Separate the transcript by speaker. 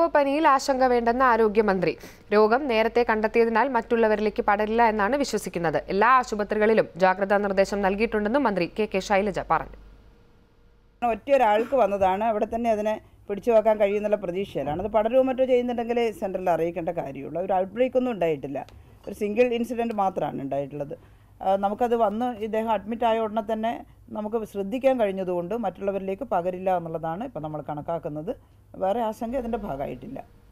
Speaker 1: പനിയിൽ ആശങ്ക വേണ്ടെന്ന് ആരോഗ്യമന്ത്രി രോഗം നേരത്തെ കണ്ടെത്തിയതിനാൽ മറ്റുള്ളവരിലേക്ക് പടരില്ല എന്നാണ് വിശ്വസിക്കുന്നത് എല്ലാ ആശുപത്രികളിലും ജാഗ്രതാ നിർദ്ദേശം നൽകിയിട്ടുണ്ടെന്നും മന്ത്രി കെ കെ ശൈലജ പറഞ്ഞു
Speaker 2: ഒറ്റ ഒരാൾക്ക് വന്നതാണ് അവിടെ തന്നെ അതിനെ പിടിച്ചു വെക്കാൻ കഴിയുന്നുള്ള പ്രതീക്ഷയിലാണ് അത് പടരുമോ മറ്റോ ചെയ്യുന്നുണ്ടെങ്കിൽ സെൻറ്ററിൽ അറിയിക്കേണ്ട കാര്യമുള്ളൂ ഒരു ഔട്ട് ബ്രേക്ക് ഒന്നും ഉണ്ടായിട്ടില്ല ഒരു സിംഗിൾ ഇൻസിഡൻറ്റ് മാത്രമാണ് ഉണ്ടായിട്ടുള്ളത് ആ, നമുക്കത് വന്ന് ഇദ്ദേഹം അഡ്മിറ്റ് ആയ ഉടനെ തന്നെ നമുക്ക് ശ്രദ്ധിക്കാൻ കഴിഞ്ഞതുകൊണ്ട് മറ്റുള്ളവരിലേക്ക് പകരില്ല എന്നുള്ളതാണ് ഇപ്പോൾ നമ്മൾ കണക്കാക്കുന്നത് വേറെ ആശങ്ക അതിൻ്റെ ഭാഗമായിട്ടില്ല